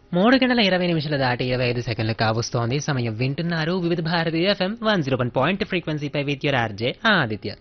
మూడు గంటల ఇరవై నిమిషాల దాటి ఇరవై ఐదు సెకండ్లు కావస్తోంది సమయం వింటున్నారు Vividh Bharati FM one zero one point ఫ్రీక్వెన్సీపై విత్ యువర్ ఆర్జే ఆదిత్య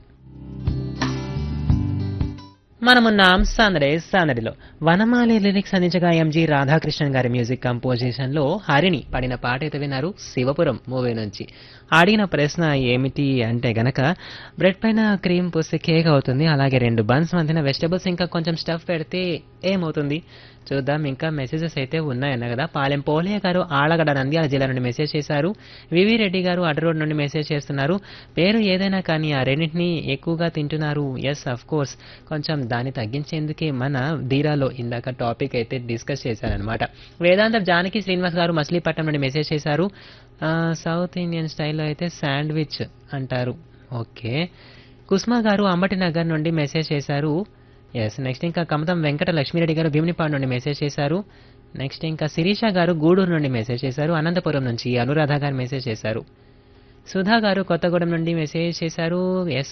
మనమున్నాం సందడే సందడిలో వనమాలి లిరిక్స్ అందించగా ఎంజి రాధాకృష్ణన్ గారి మ్యూజిక్ కంపోజిషన్ లో హరిణి పడిన పాట అయితే విన్నారు శివపురం మూవీ నుంచి అడిగిన ప్రశ్న ఏమిటి అంటే గనక బ్రెడ్ పైన క్రీమ్ పూస్తే కేక్ అవుతుంది అలాగే రెండు బన్స్ మధ్యన వెజిటబుల్స్ ఇంకా కొంచెం స్టఫ్ పెడితే ఏమవుతుంది చూద్దాం ఇంకా మెసేజెస్ అయితే ఉన్నాయన్న కదా పాలెం పోలయ్య గారు ఆళ్ళగడ నంద్యాల జిల్లా నుండి మెసేజ్ చేశారు వివి రెడ్డి గారు అడ్డ రోడ్ నుండి మెసేజ్ చేస్తున్నారు పేరు ఏదైనా కానీ ఆ రెండింటిని ఎక్కువగా తింటున్నారు ఎస్ అఫ్ కోర్స్ కొంచెం దాన్ని తగ్గించేందుకే మన ధీరాలో ఇందాక టాపిక్ అయితే డిస్కస్ చేశారనమాట వేదాంత జానకి శ్రీనివాస్ గారు మచిలీపట్నం నుండి మెసేజ్ చేశారు ఆ, సౌత్ ఇండియన్ స్టైల్లో అయితే శాండ్విచ్ అంటారు ఓకే కుస్మా గారు అంబటి నగర్ నుండి మెసేజ్ చేశారు ఎస్ నెక్స్ట్ ఇంకా కమతం వెంకట లక్ష్మీరెడ్డి గారు భీమునిపాడు నుండి మెసేజ్ చేశారు నెక్స్ట్ ఇంకా శిరీష గారు గూడూరు నుండి మెసేజ్ చేశారు అనంతపురం నుంచి అనురాధ గారు మెసేజ్ చేశారు సుధా గారు కొత్తగూడెం నుండి మెసేజ్ చేశారు ఎస్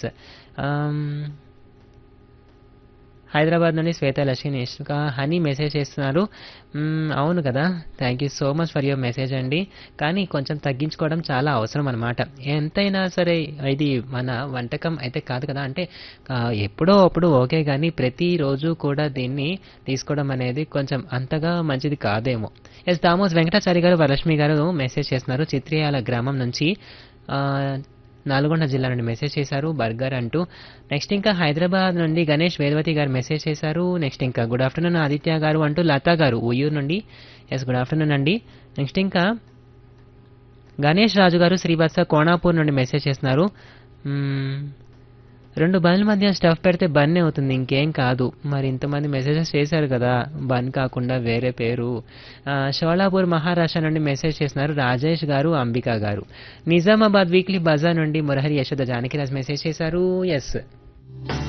హైదరాబాద్ నుండి శ్వేత లక్ష్మి ఇంకా హనీ మెసేజ్ చేస్తున్నారు మ్మ్, అవును కదా thank you so much for your message అండి కానీ కొంచెం తగ్గించుకోవడం చాలా అవసరం అనమాట ఎంతైనా సరే ఇది మన వంటకం అయితే కాదు కదా అంటే ఆ, ఎప్పుడో అప్పుడు ఓకే కానీ ప్రతిరోజు కూడా దీన్ని తీసుకోవడం అనేది కొంచెం అంతగా మంచిది కాదేమో ఎస్ దామోస్ వెంకటాచారి గారు వరలక్ష్మి గారు మెసేజ్ చేస్తున్నారు చిత్రియాల గ్రామం నుంచి ఆ, నల్గొండ జిల్లా నుండి మెసేజ్ చేశారు బర్గర్ అంటూ నెక్స్ట్ ఇంకా హైదరాబాద్ నుండి గణేష్ వేదవతి గారు మెసేజ్ చేశారు నెక్స్ట్ ఇంకా గుడ్ ఆఫ్టర్నూన్ ఆదిత్య గారు అంటూ లతా గారు ఉయ్యూరు నుండి ఎస్ గుడ్ ఆఫ్టర్నూన్ అండి నెక్స్ట్ ఇంకా గణేష్ రాజు గారు శ్రీవత్స కోణాపూర్ నుండి మెసేజ్ చేస్తున్నారు మ్మ్, రెండు బండ్ల మధ్య స్టఫ్ పెడితే బన్నే అవుతుంది ఇంకేం కాదు మరి ఇంతమంది మెసేజెస్ చేశారు కదా బన్ కాకుండా వేరే పేరు ఆ, షోలాపూర్ మహారాష్ట్ర నుండి మెసేజ్ చేస్తున్నారు రాజేష్ గారు అంబికా గారు నిజామాబాద్ వీక్లీ బజార్ నుండి మురహరి యశోద జానకిరాజ్ మెసేజ్ చేశారు ఎస్